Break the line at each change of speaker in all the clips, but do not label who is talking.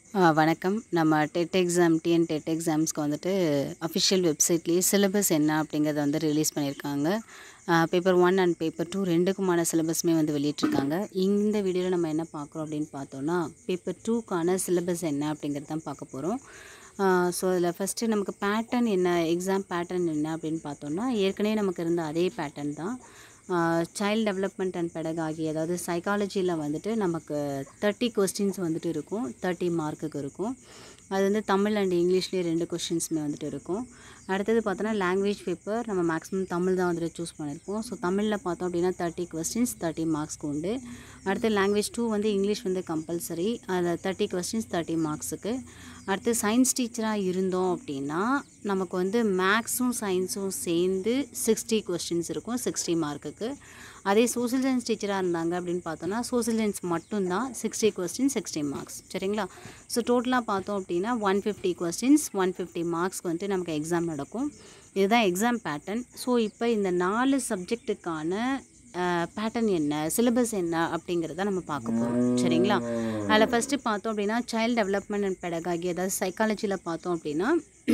ஆ வணக்கம். நம்ம TET exam TN TET எக்ஸாம்ஸ்க்கு வந்துட்டு அஃபிஷியல் வெப்சைட்லேயே சிலபஸ் என்ன அப்படிங்கிறத வந்து ரிலீஸ் பண்ணியிருக்காங்க. ஆ பேப்பர் 1 அண்ட் பேப்பர் 2 2க்குமான சிலபஸுமே வந்து வெளியிட்டிருக்காங்க. இந்த வீடியோல நம்ம என்ன பார்க்குறோம் அப்படின்னு பார்த்தோம்னா, பேப்பர் 2க்கான சிலபஸ் என்ன அப்படிங்கிறது தான் பார்க்க போறோம். ஆ ஸோ அதில ஃபஸ்ட்டு நமக்கு பேட்டர்ன் என்ன எக்ஸாம் பேட்டர்ன் என்ன அப்படின்னு பார்த்தோம்னா, ஏற்கனவே நமக்கு இருந்த அதே பேட்டர்ன் தான். ஆ சைல்ட் டெவலப்மெண்ட் அண்ட் பெடகாகி அதாவது சைக்காலஜில வந்துட்டு நமக்கு 30 கொஸ்டின்ஸ் வந்துட்டு இருக்கும். 30 மார்க்குக்கு இருக்கும். அது வந்து தமிழ் அண்ட் இங்கிலீஷ்லேயே 2 கொஸ்டின்ஸுமே வந்துட்டு இருக்கும். அடுத்தது பார்த்தோன்னா, லாங்குவேஜ் பேப்பர் நம்ம மேக்ஸிமம் தமிழ் தான் வந்துட்டு சூஸ் பண்ணியிருப்போம். ஸோ தமிழ்ல பார்த்தோம் அப்படின்னா 30 கொஸ்டின்ஸ் 30 மார்க்ஸ்க்கு உண்டு. அடுத்து லாங்குவேஜ் 2 வந்து இங்கிலீஷ் வந்து கம்பல்சரி. அதில் 30 கொஸ்டின்ஸ் 30 மார்க்ஸுக்கு. அடுத்து சயின்ஸ் டீச்சரா இருந்தோம் அப்படின்னா, நமக்கு வந்து மேக்ஸும் சயின்ஸும் சேர்ந்து 60 கொஸ்டின்ஸ் இருக்கும் 60 மார்க்குக்கு. அதே சோசியல் சயின்ஸ் டீச்சரா இருந்தாங்க அப்படின்னு பார்த்தோம்னா, சோசியல் சயின்ஸ் மட்டும் தான் 60 கொஸ்டின் 60 மார்க்ஸ் சரிங்களா? ஸோ டோட்டலா பார்த்தோம் அப்படின்னா 150 கொஸ்டின்ஸ் 150 மார்க்ஸ்க்கு வந்துட்டு நமக்கு எக்ஸாம் நடக்கும். இதுதான் எக்ஸாம் பேட்டர்ன். ஸோ இப்போ இந்த 4 சப்ஜெக்ட்டுக்கான அ பேட்டர்ன் என்ன? சிலபஸ் என்ன? அப்படிங்கிறத நம்ம பார்க்க போறோம். சரிங்களா? அதில ஃபஸ்ட்டு பார்த்தோம் அப்படின்னா, சைல்ட் டெவலப்மெண்ட் அண்ட் பெடகாகி அதாவது சைக்காலஜில பார்த்தோம் அப்படின்னா,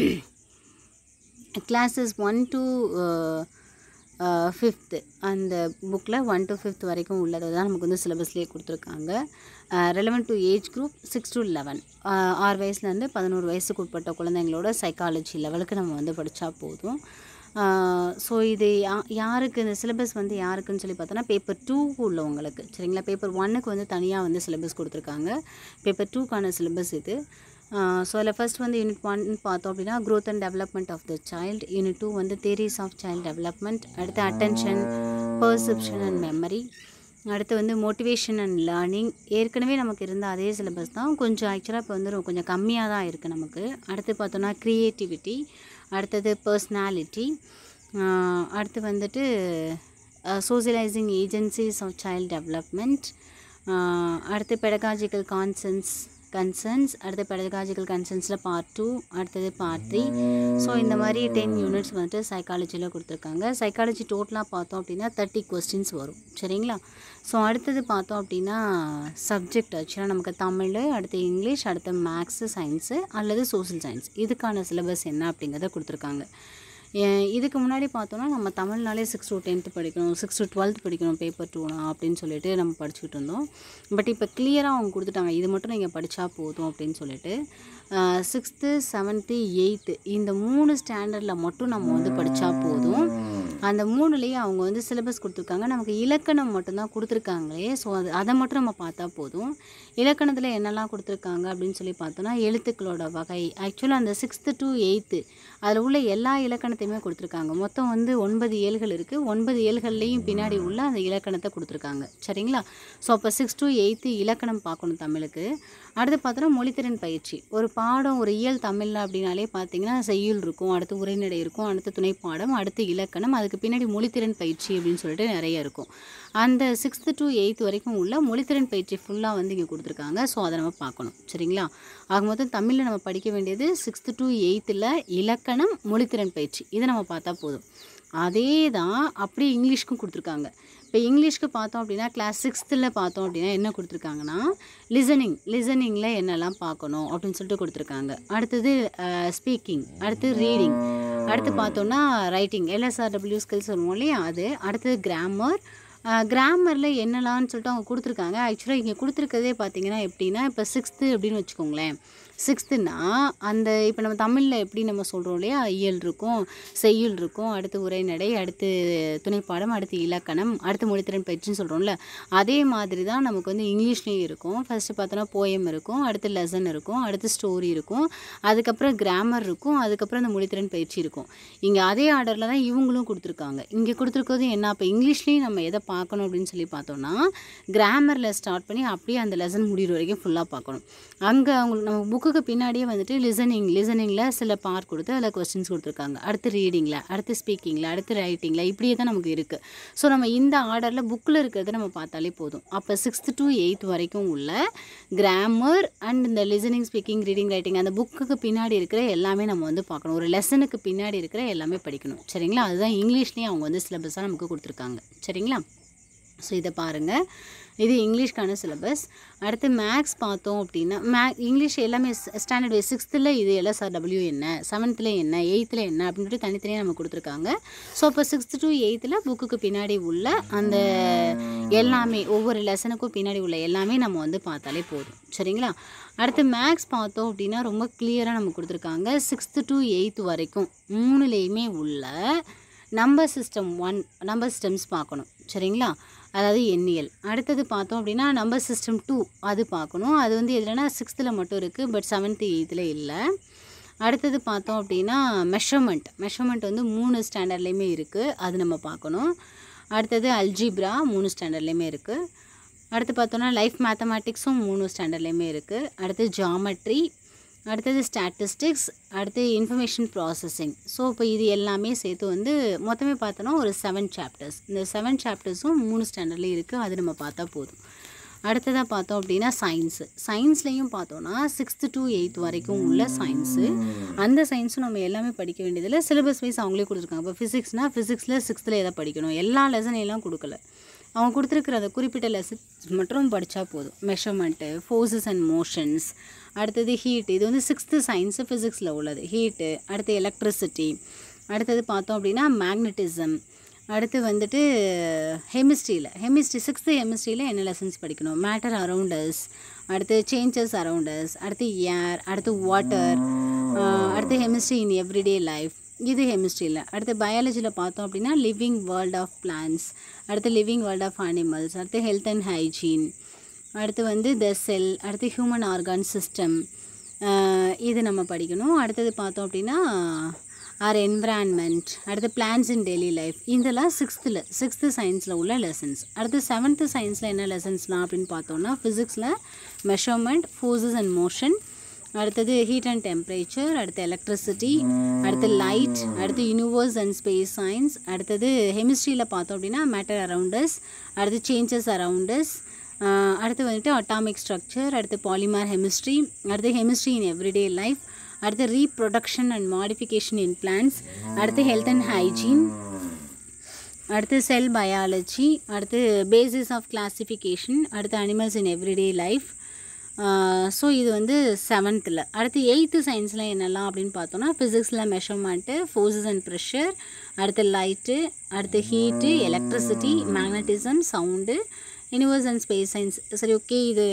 கிளாஸஸ் 1 டூ அ அ 5த் அந்த புக்கில 1 டூ 5த் வரைக்கும் உள்ளத தான் நமக்கு வந்து சிலபஸ்லேயே குடுத்துருக்காங்க. அ relevant to age group 6 to 11 அ 6 வயசுலேருந்து 11 வயசுக்கு உட்பட்ட குழந்தைங்களோட சைக்காலஜி லெவலுக்கு நம்ம வந்து படிச்சா போதும். ஆ ஸோ இது யா யாருக்கு இந்த சிலபஸ் வந்து யாருக்குன்னு சொல்லி பார்த்தோன்னா, பேப்பர் 2க்கு உள்ளவங்களுக்கு சரிங்களா? பேப்பர் 1க்கு வந்து தனியா வந்து சிலபஸ் குடுத்துருக்காங்க. பேப்பர் 2க்கான சிலபஸ் இது. ஆ ஸோ அதில ஃபர்ஸ்ட் வந்து யூனிட் 1 பார்த்தோம் அப்படின்னா, growth and development of the child. Unit 2 வந்து தியரீஸ் ஆஃப் சைல்ட் டெவலப்மெண்ட். அடுத்து அட்டென்ஷன், பெர்செப்ஷன் அண்ட் மெமரி. அடுத்து வந்து மோட்டிவேஷன் அண்ட் லேர்னிங். ஏற்கனவே நமக்கு இருந்த அதே சிலபஸ் தான். கொஞ்சம் ஆக்சுவலா இப்போ வந்து கொஞ்சம் கம்மியா தான் இருக்கு நமக்கு. அடுத்து பார்த்தோம்னா, கிரியேட்டிவிட்டி. அடுத்தது பெர்சனாலிட்டி. ஆ அடுத்து வந்துட்டு அ socialising agencies of child development. ஆ அடுத்து பெடகாஜிக்கல் கான்சென்ஸ் கன்சர்ன்ஸ். அடுத்து பெடகாஜிக்கல் கன்சர்ன்ஸில் பார்ட் 2 அடுத்தது பார்ட் 3. ஸோ இந்த மாதிரி 10 யூனிட்ஸ் வந்துட்டு சைக்காலஜில குடுத்துருக்காங்க. சைக்காலஜி டோட்டலா பார்த்தோம் அப்படின்னா 30 கொஸ்டின்ஸ் வரும். சரிங்களா? ஸோ அடுத்தது பார்த்தோம் அப்படின்னா, சப்ஜெக்ட் ஆக்சுவலா நமக்கு தமிழ், அடுத்து இங்கிலீஷ், அடுத்து மேக்ஸு, சயின்ஸு அல்லது சோசியல் சயின்ஸ். இதுக்கான சிலபஸ் என்ன அப்படிங்கிறத குடுத்துருக்காங்க. எ இதுக்கு முன்னாடி பார்த்தோம்னா, நம்ம தமிழ்னாலே 6 டூ 10த் படிக்கணும், 6 டூ 12த் படிக்கணும் பேப்பர் 2னா அப்படின்னு சொல்லிட்டு நம்ம படிச்சுக்கிட்டு இருந்தோம். பட் இப்போ கிளியரா அவங்க குடுத்துட்டாங்க. இது மட்டும் நீங்க படிச்சா போதும் அப்படின்னு சொல்லிட்டு. அ 6த்து, 7த்து, 8த்து இந்த 3 ஸ்டாண்டர்ட்ல மட்டும் நம்ம வந்து படிச்சா போதும். அந்த 3லயே அவங்க வந்து சிலபஸ் குடுத்துருக்காங்க. நமக்கு இலக்கணம் மட்டும் தான் குடுத்துருக்காங்களே. ஸோ அது அத மட்டும் நம்ம பார்த்தா போதும். இலக்கணத்தில என்னலாம் குடுத்துருக்காங்க அப்படின்னு சொல்லி பார்த்தோம்னா, எழுத்துக்களோட வகை. ஆக்சுவலா அந்த 6த்து டூ 8த்து அதில உள்ள எல்லா இலக்கணத்தையுமே குடுத்துருக்காங்க. மொத்தம் வந்து 9 இயல்கள் இருக்கு. 9 இயல்கள்லேயும் பின்னாடி உள்ள அந்த இலக்கணத்த குடுத்துருக்காங்க. சரிங்களா? ஸோ அப்போ 6 டூ 8த்து இலக்கணம் பார்க்கணும் தமிழுக்கு. அடுத்து பார்த்தோம்னா, மொழித்திறன் பயிற்சி. ஒரு பாடம் ஒரு இயல் தமிழ்ல அப்படின்னாலே பார்த்தீங்கன்னா, செய்யுள் இருக்கும், அடுத்து உரைநடை இருக்கும், அடுத்து துணைப்பாடம், அடுத்து இலக்கணம், அதுக்கு பின்னாடி மொழித்திறன் பயிற்சி அப்படின்னு சொல்லிட்டு நெறைய இருக்கும். அந்த 6த்து டூ 8த் வரைக்கும் உள்ள மொழித்திறன் பயிற்சி ஃபுல்லா வந்து இங்க குடுத்துருக்காங்க. ஸோ அத நம்ம பார்க்கணும். சரிங்களா? ஆக மொத்தம் தமிழ்ல நம்ம படிக்க வேண்டியது 6த்து டூ 8த்துல இலக்கணம், மொழித்திறன் பயிற்சி. இத நம்ம பார்த்தா போதும். அதே தான் அப்படியே இங்கிலீஷ்க்கும் குடுத்துருக்காங்க. இப்போ இங்கிலீஷ்க்கு பார்த்தோம் அப்படின்னா, கிளாஸ் 6த்துல பார்த்தோம் அப்படின்னா என்ன குடுத்துருக்காங்கன்னா, லிசனிங் லிசனிங்ல என்னலாம் பார்க்கணும் அப்படின்னு சொல்லிட்டு குடுத்துருக்காங்க. அடுத்தது அ ஸ்பீக்கிங், அடுத்து ரீடிங், அடுத்து பார்த்தோம்னா ரைட்டிங் எல்எஸ்ஆர்டபிள்யூ ஸ்கில்ஸ் சொல்லுவோம் இல்லையா? அது. அடுத்தது கிராமர். அ கிராமர்ல என்னலான்னு சொல்லிட்டு அவங்க குடுத்துருக்காங்க. ஆக்சுவலா இங்க குடுத்துருக்கிறதே பார்த்தீங்கன்னா எப்படின்னா, இப்போ 6த்து அப்படின்னு வச்சுக்கோங்களேன். 6த்துன்னா அந்த இப்போ நம்ம தமிழ்ல எப்படி நம்ம சொல்றோம் இல்லையா? இயல் இருக்கும், செய்யுள் இருக்கும், அடுத்து உரைநடை, அடுத்து துணைப்பாடம், அடுத்து இலக்கணம், அடுத்து மொழித்திறன் பயிற்சின்னு சொல்றோம்ல. அதே மாதிரி தான் நமக்கு வந்து இங்கிலீஷ்லேயும் இருக்கும். ஃபர்ஸ்ட்டு பார்த்தோம்னா, போயம் இருக்கும், அடுத்து லெசன் இருக்கும், அடுத்து ஸ்டோரி இருக்கும், அதுக்கப்புறம் கிராமர் இருக்கும், அதுக்கப்புறம் அந்த மொழித்திறன் பயிற்சி இருக்கும். இங்க அதே ஆர்டர்ல தான் இவங்களும் குடுத்துருக்காங்க. இங்க குடுத்துருக்கிறது என்ன? அப்போ இங்கிலீஷ்லேயும் நம்ம எத பார்க்கணும் அப்படின்னு சொல்லி பார்த்தோம்னா, கிராமர்ல ஸ்டார்ட் பண்ணி அப்படியே அந்த லெசன் முடியிற வரைக்கும் ஃபுல்லா பார்க்கணும். அங்க அவங்களுக்கு நம்ம புக்குக்கு பின்னாடியே வந்துட்டு லிசனிங் லிசனிங்ல சில பார்ட் குடுத்து அதில கொஸ்டின்ஸ் குடுத்துருக்காங்க. அடுத்து ரீடிங்ல, அடுத்து ஸ்பீக்கிங்ல, அடுத்து ரைட்டிங்ல இப்படியே தான் நமக்கு இருக்கு. ஸோ நம்ம இந்த ஆர்டர்ல புக்ல இருக்கிறத நம்ம பார்த்தாலே போதும். அப்போ 6த்து டூ 8த் வரைக்கும் உள்ள கிராமர் அண்ட் இந்த லிசனிங், ஸ்பீக்கிங், ரீடிங், ரைட்டிங் அந்த புக்குக்கு பின்னாடி இருக்கிற எல்லாமே நம்ம வந்து பார்க்கணும். ஒரு லெசனுக்கு பின்னாடி இருக்கிற எல்லாமே படிக்கணும். சரிங்களா? அதுதான் இங்கிலீஷ்லேயும் அவங்க வந்து சிலபஸா நமக்கு குடுத்துருக்காங்க. சரிங்களா? ஸோ இதை பாருங்கள் இது இங்கிலீஷ்க்கான சிலபஸ் அடுத்து மேக்ஸ் பார்த்தோம் அப்படின்னா மே இங்கிலீஷ் எல்லாமே ஸ்டாண்டர்ட் வைஸ் சிக்ஸ்த்தில் இது எல்எஸ்ஆர் டபிள்யூ என்ன செவன்த்தில் என்ன எயித்தில் என்ன அப்படின்ட்டு தனித்தனியாக நம்ம கொடுத்துருக்காங்க ஸோ இப்போ சிக்ஸ்த்து டு எயித்தில் புக்குக்கு பின்னாடி உள்ள அந்த எல்லாமே ஒவ்வொரு லெசனுக்கும் பின்னாடி உள்ள எல்லாமே நம்ம வந்து பார்த்தாலே போதும் சரிங்களா அடுத்து மேக்ஸ் பார்த்தோம் அப்படின்னா ரொம்ப கிளியராக நம்ம கொடுத்துருக்காங்க சிக்ஸ்த்து டு எயித்து வரைக்கும் மூணுலேயுமே உள்ள number system one number systems பார்க்கணும் சரிங்களா அதாவது எண்ணியல் அடுத்தது பார்த்தோம் அப்படின்னா நம்பர் சிஸ்டம் டூ அது பார்க்கணும் அது வந்து எதுலனா சிக்ஸ்த்தில் மட்டும் இருக்குது பட் செவன்த்து எயித்தில் இல்லை அடுத்தது பார்த்தோம் அப்படின்னா மெஷர்மெண்ட் மெஷர்மெண்ட் வந்து மூணு ஸ்டாண்டர்ட்லேயுமே இருக்குது அது நம்ம பார்க்கணும் அடுத்தது அல்ஜிப்ரா மூணு ஸ்டாண்டர்ட்லேயுமே இருக்குது அடுத்து பார்த்தோன்னா லைஃப் மேத்தமேட்டிக்ஸும் மூணு ஸ்டாண்டர்ட்லேயுமே இருக்குது அடுத்து ஜாமெட்ரி அடுத்தது ஸ்டாட்டிஸ்டிக்ஸ் அடுத்து இன்ஃபர்மேஷன் ப்ராசஸிங் ஸோ இப்போ இது எல்லாமே சேர்த்து வந்து மொத்தமே பார்த்தோன்னா ஒரு செவன் சாப்டர்ஸ் இந்த செவன் சாப்டர்ஸும் மூணு ஸ்டாண்டர்ட்லேயும் இருக்குது அது நம்ம பார்த்தா போதும் அடுத்ததாக பார்த்தோம் அப்படின்னா சயின்ஸு சயின்ஸ்லேயும் பார்த்தோன்னா சிக்ஸ்த்து டு எயித் வரைக்கும் உள்ள சயின்ஸு அந்த சயின்ஸும் நம்ம எல்லாமே படிக்க வேண்டியதில்லை சிலபஸ் வைஸ் அவங்களே கொடுத்துருக்காங்க இப்போ ஃபிசிக்ஸ்னால் ஃபிசிக்ஸில் சிக்ஸ்த்தில் எதை படிக்கணும் எல்லா லெசன் எல்லாம் கொடுக்கல அவங்க கொடுத்துருக்குற அந்த குறிப்பிட்ட லெசன்ஸ் மட்டும் படித்தா போதும் மெஷர்மெண்ட்டு ஃபோர்ஸஸ் அண்ட் மோஷன்ஸ் அடுத்தது ஹீட் இது வந்து சிக்ஸ்த்து சயின்ஸு ஃபிசிக்ஸில் உள்ளது ஹீட்டு அடுத்து எலக்ட்ரிசிட்டி அடுத்தது பார்த்தோம் அப்படின்னா மேக்னட்டிசம் அடுத்து வந்துட்டு ஹெமிஸ்ட்ரியில் ஹெமிஸ்ட்ரி சிக்ஸ்த்து ஹெமிஸ்ட்ரியில் என்ன லெசன்ஸ் படிக்கணும் மேட்டர் அரவுண்டஸ் அடுத்து சேஞ்சஸ் அரவுண்டஸ் அடுத்து ஏர் அடுத்து வாட்டர் அடுத்து ஹெமிஸ்ட்ரி இன் எவ்ரிடே லைஃப் இது ஹெமிஸ்ட்ரியில் அடுத்து பயாலஜியில் பார்த்தோம் அப்படின்னா லிவிங் வேர்ல்ட் ஆஃப் பிளான்ஸ் அடுத்து லிவிங் வேர்ல்ட் ஆஃப் அனிமல்ஸ் அடுத்து ஹெல்த் அண்ட் ஹைஜீன் அடுத்து வந்து த செல் அடுத்து ஹியூமன் ஆர்கான் சிஸ்டம் இது நம்ம படிக்கணும் அடுத்தது பார்த்தோம் அப்படின்னா ஆர் என்விரான்மெண்ட் அடுத்து பிளான்ஸ் இன் டெய்லி லைஃப் இதெல்லாம் சிக்ஸ்த்தில் சிக்ஸ்த்து சயின்ஸில் உள்ள லெசன்ஸ் அடுத்து செவன்த்து சயின்ஸில் என்ன லெசன்ஸ்லாம் அப்படின்னு பார்த்தோம்னா ஃபிசிக்ஸில் மெஷர்மெண்ட் ஃபோர்ஸஸ் அண்ட் மோஷன் அடுத்தது ஹீட் அண்ட் டெம்பரேச்சர் அடுத்து எலக்ட்ரிசிட்டி அடுத்து லைட் அடுத்து யூனிவர்ஸ் அண்ட் ஸ்பேஸ் சயின்ஸ் அடுத்தது ஹெமிஸ்ட்ரியில் பார்த்தோம் அப்படின்னா மேட்டர் அரவுண்டஸ் அடுத்து சேஞ்சஸ் அரவுண்டஸ் அடுத்து வந்துட்டு அட்டாமிக் ஸ்ட்ரக்சர் அடுத்து பாலிமர் ஹெமிஸ்ட்ரி அடுத்து ஹெமிஸ்ட்ரி இன் எவ்ரிடே லைஃப் அடுத்து reproduction and modification in plants அடுத்து ஹெல்த் அண்ட் ஹைஜீன் அடுத்து செல் பயாலஜி அடுத்து பேசிஸ் ஆஃப் கிளாசிஃபிகேஷன் அடுத்து animals in everyday life so இது வந்து செவன்த்தில் அடுத்து எயித்து சயின்ஸில் என்னெல்லாம் அப்படின்னு பார்த்தோன்னா ஃபிசிக்ஸில் மெஷர்மெண்ட்டு ஃபோர்ஸஸ் அண்ட் ப்ரெஷர் அடுத்து லைட்டு அடுத்து heat electricity magnetism sound universe and space science சரி ஓகே இது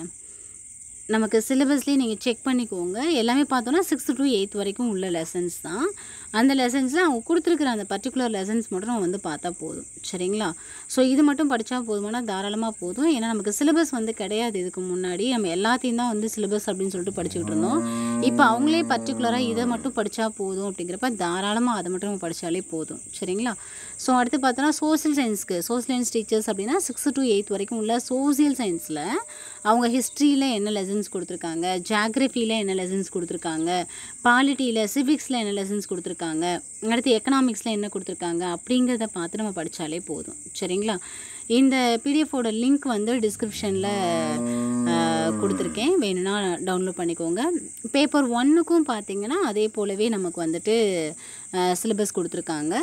நமக்கு சிலபஸ்லேயே நீங்கள் செக் பண்ணிக்கோங்க எல்லாமே பார்த்தோன்னா சிக்ஸ்த்து டு எயித் வரைக்கும் உள்ள லெசன்ஸ் தான் அந்த லெசன்ஸில் அவங்க கொடுத்துருக்குற அந்த பர்டிகுலர் லெசன்ஸ் மட்டும் நம்ம வந்து பார்த்தா போதும் சரிங்களா ஸோ இது மட்டும் படித்தா போதுமானா தாராளமாக போதும் ஏன்னா நமக்கு சிலபஸ் வந்து கிடையாது இதுக்கு முன்னாடி நம்ம எல்லாத்தையும் தான் வந்து சிலபஸ் அப்படின்னு சொல்லிட்டு படிச்சுக்கிட்டு இருந்தோம் இப்போ அவங்களே பர்டிகுலராக இதை மட்டும் படித்தா போதும் அப்படிங்கிறப்ப தாராளமாக அதை மட்டும் நம்ம படித்தாலே போதும் சரிங்களா ஸோ அடுத்து பார்த்தோன்னா சோசியல் சயின்ஸ்க்கு சோசியல் சயின்ஸ் டீச்சர்ஸ் அப்படின்னா சிக்ஸ்த்து டு எயித் வரைக்கும் உள்ள சோசியல் சயின்ஸில் அவங்க ஹிஸ்ட்ரியில் என்ன லெசன்ஸ் கொடுத்துருக்காங்க ஜாகிரஃபியில் என்ன லெசன்ஸ் கொடுத்துருக்காங்க பாலிட்டியில் சிவிக்ஸில் என்ன லெசன்ஸ் கொடுத்துருக்காங்க அடுத்து எக்கனாமிக்ஸில் என்ன கொடுத்துருக்காங்க அப்படிங்கிறத பார்த்து நம்ம படித்தாலே போதும் சரிங்களா இந்த பிடிஎஃபோட லிங்க் வந்து டிஸ்கிரிப்ஷனில் கொடுத்துருக்கேன் வேணும்னா டவுன்லோட் பண்ணிக்கோங்க பேப்பர் ஒன்றுக்கும் பார்த்தீங்கன்னா அதே போலவே நமக்கு வந்துட்டு சிலபஸ் கொடுத்துருக்காங்க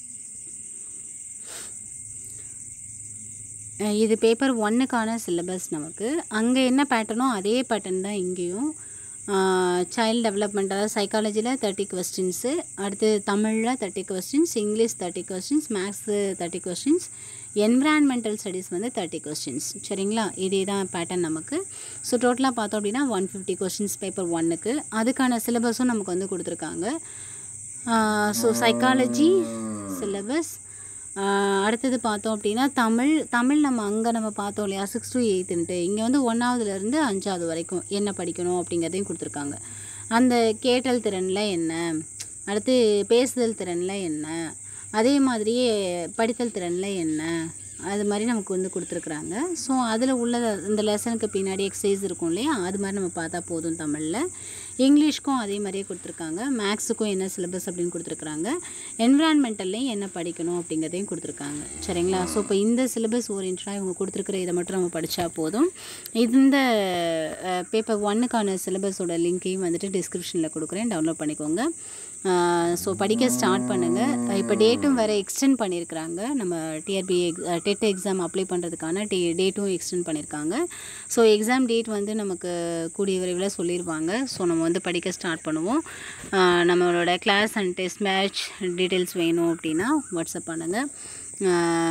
அஹ் இது பேப்பர் ஒன்னுக்கான சிலபஸ் நமக்கு அங்கே என்ன பேட்டர்னோ அதே பேட்டர்ன் தான் இங்கேயும் சைல்டு டெவலப்மெண்ட் அதாவது சைக்காலஜியில் தேர்ட்டி கொஸ்டின்ஸு அடுத்து தமிழில் thirty questions English thirty questions maths thirty questions environmental studies வந்து தேர்ட்டி கொஸ்டின்ஸ் சரிங்களா இதே தான் பேட்டர்ன் நமக்கு ஸோ டோட்டலாக பார்த்தோம் அப்படின்னா ஒன் ஃபிஃப்டி கொஸ்டின்ஸ் பேப்பர் ஒன்னுக்கு அதுக்கான சிலபஸும் நமக்கு வந்து கொடுத்துருக்காங்க ஸோ சைக்காலஜி சிலபஸ் அடுத்தது பார்த்தோம் அப்படின்னா தமிழ் தமிழ் நம்ம அங்கே நம்ம பார்த்தோம் இல்லையா சிக்ஸ் டு எயித்துன்ட்டு இங்கே வந்து ஒன்றாவதுலேருந்து அஞ்சாவது வரைக்கும் என்ன படிக்கணும் அப்படிங்கிறதையும் கொடுத்துருக்காங்க அந்த கேட்டல் திறனில் என்ன அடுத்து பேசுதல் திறனில் என்ன அதே மாதிரியே படித்தல் திறனில் என்ன அது மாதிரி நமக்கு வந்து கொடுத்துருக்குறாங்க ஸோ அதில் உள்ள இந்த லெசனுக்கு பின்னாடி எக்ஸசைஸ் இருக்கும் இல்லையா அது மாதிரி நம்ம பார்த்தா போதும் தமிழில் இங்கிலீஷ்க்கும் அதே மாதிரியே கொடுத்துருக்காங்க மேக்ஸுக்கும் என்ன சிலபஸ் அப்படின்னு கொடுத்துருக்குறாங்க என்விரான்மெண்டல்லையும் என்ன படிக்கணும் அப்படிங்கிறதையும் கொடுத்துருக்காங்க சரிங்களா ஸோ இப்போ இந்த சிலபஸ் ஓரியன்டாக இவங்க கொடுத்துருக்குற இதை மட்டும் நம்ம படித்தா போதும் இந்த பேப்பர் ஒன்னுக்கான சிலபஸோட லிங்க்கையும் வந்துட்டு டிஸ்கிரிப்ஷனில் கொடுக்குறேன் டவுன்லோட் பண்ணிக்கோங்க ஸோ படிக்க ஸ்டார்ட் பண்ணுங்கள் இப்போ டேட்டும் வேறு எக்ஸ்டெண்ட் பண்ணியிருக்கிறாங்க நம்ம டிஆர்பி எக் டெட் எக்ஸாம் அப்ளை பண்ணுறதுக்கான டே டேட்டும் எக்ஸ்டெண்ட் பண்ணியிருக்காங்க ஸோ எக்ஸாம் டேட் வந்து நமக்கு கூடிய விரைவில் சொல்லிடுவாங்க ஸோ நம்ம வந்து படிக்க ஸ்டார்ட் பண்ணுவோம் ஆஹ் நம்மளோட class and test match details வேணும் அப்படின்னா வாட்ஸ்அப் பண்ணுங்கள்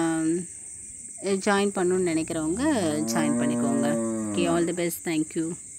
ஜாயின் பண்ணணுன்னு நினைக்கிறவங்க ஜாயின் பண்ணிக்கோங்க okay all the best thank you